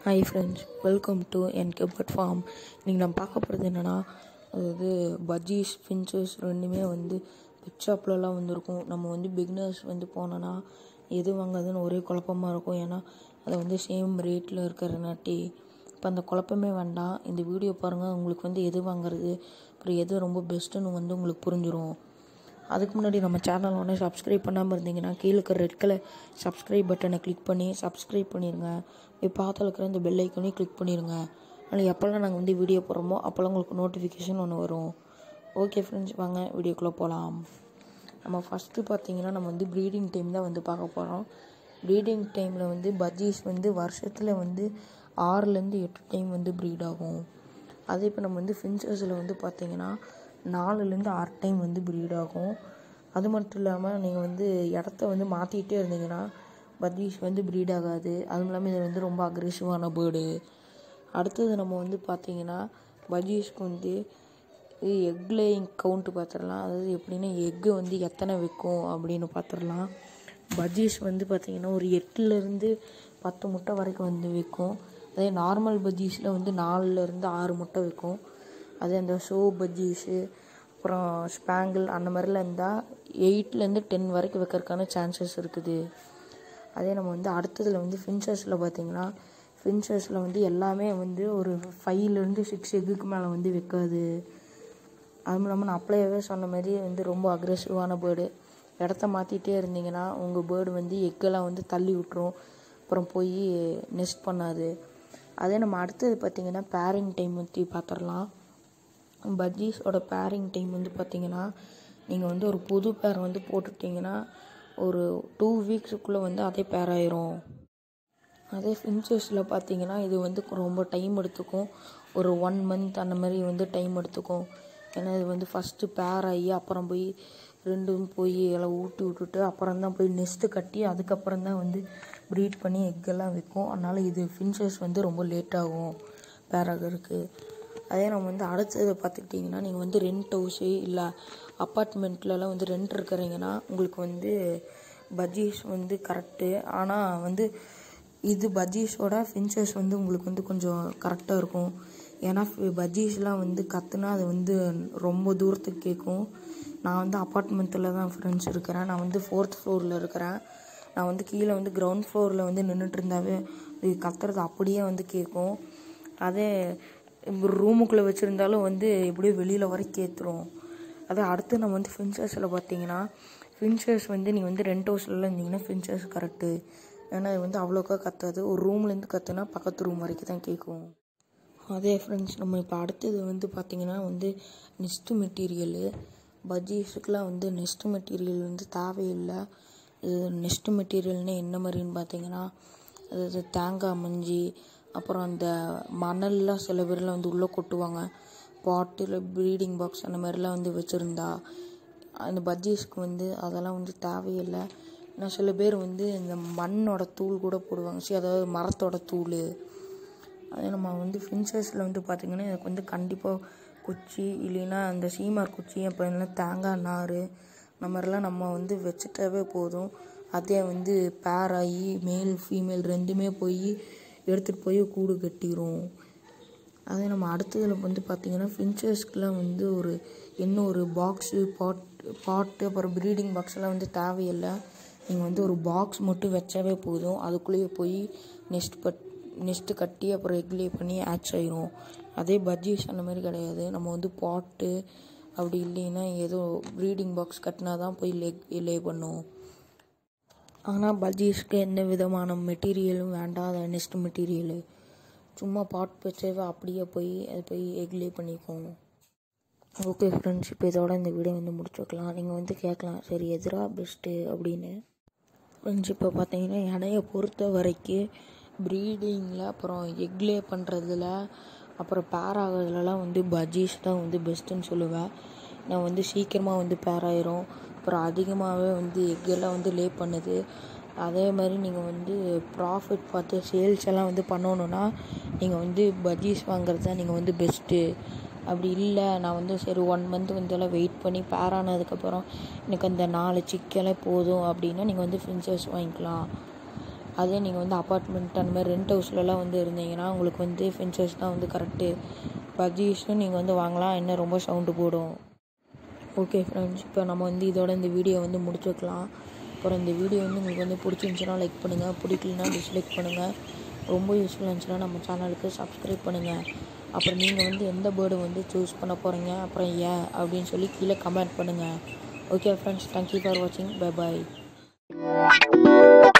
hi friends welcome to என் கெப்பட் farm இன்றைக்கி நம்ம பார்க்க போகிறது என்னென்னா அதாவது பஜ்ஜீஸ் ஃபின்ச்சஸ் ரெண்டுமே வந்து பெட் ஷாப்லலாம் வந்துருக்கும் நம்ம வந்து பிக்னர்ஸ் வந்து போனோன்னா எது வாங்குறதுன்னு ஒரே குழப்பமாக இருக்கும் ஏன்னா அது வந்து சேம் ரேட்டில் இருக்கிறனாட்டி இப்போ அந்த குழப்பமே வேண்டாம் இந்த வீடியோ பாருங்கள் உங்களுக்கு வந்து எது வாங்குறது அப்புறம் எது ரொம்ப பெஸ்ட்டுன்னு வந்து உங்களுக்கு புரிஞ்சிடும் அதுக்கு முன்னாடி நம்ம சேனல் ஒன்று சப்ஸ்கிரைப் பண்ணாமல் இருந்தீங்கன்னா கீழே இருக்கிற ரெட் கலர் சப்ஸ்கிரைப் பட்டனை கிளிக் பண்ணி சப்ஸ்கிரைப் பண்ணிடுங்க போய் பார்த்து இருக்கிற இந்த பெல் ஐக்கனையும் கிளிக் பண்ணிடுங்க அதில் எப்போல்லாம் நாங்கள் வந்து வீடியோ போடுறோமோ அப்போல்லாம் உங்களுக்கு நோட்டிஃபிகேஷன் ஒன்று வரும் ஓகே ஃப்ரெண்ட்ஸ் வாங்க வீடியோக்குள்ளே போகலாம் நம்ம ஃபஸ்ட்டு பார்த்தீங்கன்னா நம்ம வந்து ப்ரீடிங் டைம் தான் வந்து பார்க்க போகிறோம் ப்ரீடிங் டைமில் வந்து பஜ்ஜீஸ் வந்து வருஷத்தில் வந்து ஆறுலேருந்து எட்டு டைம் வந்து ப்ரீட் ஆகும் அதே இப்போ நம்ம வந்து ஃபின்ச்சர்ஸில் வந்து பார்த்தீங்கன்னா நாலுலேருந்து ஆறு டைம் வந்து ப்ரீட் ஆகும் அது மட்டும் இல்லாமல் நீங்கள் வந்து இடத்த வந்து மாற்றிக்கிட்டே இருந்தீங்கன்னா பஜ்ஜீஸ் வந்து ப்ரீட் ஆகாது அதுவும் இல்லாமல் இது வந்து ரொம்ப அக்ரெசிவான பேர்டு அடுத்தது நம்ம வந்து பார்த்தீங்கன்னா பஜ்ஜீஸ்க்கு வந்து எக் லேயிங் கவுண்ட்டு பார்த்துடலாம் அதாவது எப்படின்னா எக்கு வந்து எத்தனை வைக்கும் அப்படின்னு பார்த்துடலாம் பஜ்ஜீஸ் வந்து பார்த்திங்கன்னா ஒரு எட்டுலேருந்து பத்து முட்டை வரைக்கும் வந்து வைக்கும் அதே நார்மல் பஜ்ஜீஸில் வந்து நாலுலேருந்து ஆறு முட்டை வைக்கும் அதே அந்த ஷோ பஜ்ஜீஸு அப்புறம் ஸ்பேங்கிள் அந்த மாதிரிலாம் இருந்தால் எயிட்லேருந்து டென் வரைக்கும் வைக்கிறதுக்கான சான்சஸ் இருக்குது அதே நம்ம வந்து அடுத்ததில் வந்து ஃபின்ச்சர்ஸில் பார்த்திங்கன்னா ஃபின்ச்சர்ஸில் வந்து எல்லாமே வந்து ஒரு ஃபைவ்லேருந்து சிக்ஸ் எக்குக்கு மேலே வந்து வைக்காது அதுவும் இல்லாமல் நான் அப்ளையவே சொன்ன மாதிரி வந்து ரொம்ப அக்ரெசிவான பேர்டு இடத்த மாற்றிட்டே இருந்தீங்கன்னா உங்கள் பேர்டு வந்து எக்கெல்லாம் வந்து தள்ளி விட்டுரும் அப்புறம் போய் நெஸ்ட் பண்ணாது அதே நம்ம அடுத்தது பார்த்திங்கன்னா பேரிங் டைம் பற்றி பார்த்துடலாம் பஜ்ஜீஸோட பேரிங் டைம் வந்து பார்த்திங்கன்னா நீங்கள் வந்து ஒரு புது பேர் வந்து போட்டுட்டிங்கன்னா ஒரு டூ வீக்ஸுக்குள்ளே வந்து அதே பேர் ஆயிரும் அதே ஃபின்ச்சஸில் பார்த்தீங்கன்னா இது வந்து ரொம்ப டைம் எடுத்துக்கும் ஒரு ஒன் மந்த் அந்த மாதிரி வந்து டைம் எடுத்துக்கும் ஏன்னா இது வந்து ஃபஸ்ட்டு பேர் ஆகி அப்புறம் போய் ரெண்டும் போய் எல்லாம் ஊட்டி விட்டுட்டு அப்புறம் தான் போய் நெஸ்ட்டு கட்டி அதுக்கப்புறம் தான் வந்து ப்ரீட் பண்ணி எக்கெல்லாம் வைக்கும் அதனால் இது ஃபின்ச்சஸ் வந்து ரொம்ப லேட் ஆகும் பேர் ஆகிறதுக்கு அதே நம்ம வந்து அடுத்தது பார்த்துக்கிட்டிங்கன்னா நீங்கள் வந்து ரெண்ட் ஹவுஸு இல்லை அப்பார்ட்மெண்ட்லலாம் வந்து ரெண்ட் இருக்கிறீங்கன்னா உங்களுக்கு வந்து பஜ்ஜீஸ் வந்து கரெக்டு ஆனால் வந்து இது பஜ்ஜீஸோட ஃபின்ச்சர்ஸ் வந்து உங்களுக்கு வந்து கொஞ்சம் கரெக்டாக இருக்கும் ஏன்னா பஜ்ஜீஸ்லாம் வந்து கற்றுனா அது வந்து ரொம்ப தூரத்துக்கு கேட்கும் நான் வந்து அப்பார்ட்மெண்ட்டில் தான் ஃப்ரெண்ட்ஸ் இருக்கிறேன் நான் வந்து ஃபோர்த் ஃப்ளோரில் இருக்கிறேன் நான் வந்து கீழே வந்து கிரவுண்ட் ஃப்ளோரில் வந்து நின்றுட்டு இருந்தாவே இது கத்துறது அப்படியே வந்து கேட்கும் அதே ரூமுக்குள்ளே வச்சுருந்தாலும் வந்து எப்படியோ வெளியில் வரைக்கும் கேத்துரும் அதே அடுத்து நம்ம வந்து ஃபின்ச்சர்ஸில் பார்த்தீங்கன்னா ஃபின்ச்சர்ஸ் வந்து நீங்கள் வந்து ரெண்ட் ஹவுஸ்லலாம் இருந்தீங்கன்னா ஃபின்ச்சர்ஸ் கரெக்டு ஏன்னா இது வந்து அவ்வளோக்கா கத்தாது ஒரு ரூம்லேருந்து கற்றுனா பக்கத்து ரூம் வரைக்கும் தான் கேட்கும் அதே ஃப்ரெண்ட்ஸ் நம்ம இப்போ அடுத்தது வந்து பார்த்திங்கன்னா வந்து நெஸ்ட்டு மெட்டீரியலு பஜ்ஜீஸுக்கெலாம் வந்து நெஸ்ட்டு மெட்டீரியல் வந்து தேவையில்லை இது நெஸ்ட்டு மெட்டீரியல்னு என்ன மாதிரின்னு பார்த்தீங்கன்னா அதாவது தேங்காய் மஞ்சி அப்புறம் அந்த மணல்லாம் சில பேர்லாம் வந்து உள்ளே கொட்டுவாங்க பாட்டில் ப்ரீடிங் பாக்ஸ் அந்த மாதிரிலாம் வந்து வச்சுருந்தா அந்த பஜ்ஜீஸ்க்கு வந்து அதெல்லாம் வந்து தேவையில்லை நான் சில பேர் வந்து இந்த மண்ணோட தூள் கூட போடுவாங்க சரி அதாவது மரத்தோட தூள் அதே நம்ம வந்து ஃபின்ச்சர்ஸில் வந்து பார்த்திங்கன்னா எனக்கு வந்து கண்டிப்பாக குச்சி இல்லைன்னா அந்த சீமார் குச்சி அப்புறம் இல்லைன்னா தேங்காய் நார் இந்த மாதிரிலாம் நம்ம வந்து வச்சுட்டாவே போதும் அதே வந்து பேர் ஆகி மேல் ஃபீமேல் ரெண்டுமே போய் எடுத்துகிட்டு போய் கூடு கட்டிடும் அதே நம்ம அடுத்ததில் வந்து பார்த்திங்கன்னா ஃபின்ச்சர்ஸ்க்கெலாம் வந்து ஒரு என்ன ஒரு பாக்ஸு பாட் பாட்டு அப்புறம் ப்ரீடிங் பாக்ஸ்லாம் வந்து தேவையில்லை நீங்கள் வந்து ஒரு பாக்ஸ் மட்டும் வச்சாவே போதும் அதுக்குள்ளேயே போய் நெஸ்ட் பட் நெஸ்ட்டு கட்டி அப்புறம் எக் லே பண்ணி ஆச் ஆயிரும் அதே பஜ்ஜீஸ் அந்த மாதிரி கிடையாது நம்ம வந்து பாட்டு அப்படி இல்லைன்னா ஏதோ ப்ரீடிங் பாக்ஸ் கட்டினா தான் போய் லெக் லே பண்ணும் ஆனால் பஜ்ஜீஸ்க்கு எந்த விதமான மெட்டீரியலும் வேண்டாம் நெஸ்ட் மெட்டீரியலு சும்மா பாட் வச்சவே அப்படியே போய் அது போய் எக் லே பண்ணிக்கும் ஓகே ஃப்ரெண்ட்ஸ் இப்போ இதோட இந்த வீடியோ வந்து முடிச்சுக்கலாம் நீங்கள் வந்து கேட்கலாம் சரி எதிராக பெஸ்ட்டு அப்படின்னு ஃப்ரெண்ட்ஸ் இப்போ பார்த்தீங்கன்னா எடையை பொறுத்த வரைக்கும் ப்ரீடிங்கில் அப்புறம் எக்லே பண்ணுறதுல அப்புறம் பேர் ஆகிறதுலலாம் வந்து பஜ்ஜீஸ் தான் வந்து பெஸ்ட்டுன்னு சொல்லுவேன் நான் வந்து சீக்கிரமாக வந்து பேர் ஆயிரும் அப்புறம் அதிகமாகவே வந்து எக்கெல்லாம் வந்து லே பண்ணுது அதே மாதிரி நீங்கள் வந்து ப்ராஃபிட் பார்த்து சேல்ஸ் எல்லாம் வந்து பண்ணணுன்னா நீங்கள் வந்து பஜ்ஜீஸ் வாங்குறது தான் நீங்கள் வந்து பெஸ்ட்டு அப்படி இல்லை நான் வந்து சரி ஒன் மந்த் வந்து எல்லாம் வெயிட் பண்ணி பேர் ஆனதுக்கப்புறம் எனக்கு அந்த நாலு சிக்கெல்லாம் போதும் அப்படின்னா நீங்கள் வந்து ஃபின்ச்சர்ஸ் வாங்கிக்கலாம் அதே நீங்கள் வந்து அப்பார்ட்மெண்ட் அந்த மாதிரி ரெண்ட் ஹவுஸ்லலாம் வந்து இருந்தீங்கன்னா உங்களுக்கு வந்து ஃபின்ச்சர்ஸ் தான் வந்து கரெக்டு பஜ்ஜீஸும் நீங்கள் வந்து வாங்கலாம் என்ன ரொம்ப சவுண்டு போடும் ஓகே ஃப்ரெண்ட்ஸ் இப்போ நம்ம வந்து இதோட இந்த வீடியோ வந்து முடிச்சுக்கலாம் அப்புறம் இந்த வீடியோ வந்து உங்களுக்கு வந்து பிடிச்சிருந்துச்சுன்னா லைக் பண்ணுங்கள் பிடிக்கலனா டிஸ்லைக் பண்ணுங்கள் ரொம்ப யூஸ்ஃபுல்லாக இருந்துச்சுன்னா நம்ம சேனலுக்கு சப்ஸ்கிரைப் பண்ணுங்கள் அப்புறம் நீங்கள் வந்து எந்த பேர்டு வந்து சூஸ் பண்ண போகிறீங்க அப்புறம் ஏன் அப்படின்னு சொல்லி கீழே கமெண்ட் பண்ணுங்கள் ஓகே ஃப்ரெண்ட்ஸ் தேங்க்யூ ஃபார் வாட்சிங் பை பாய்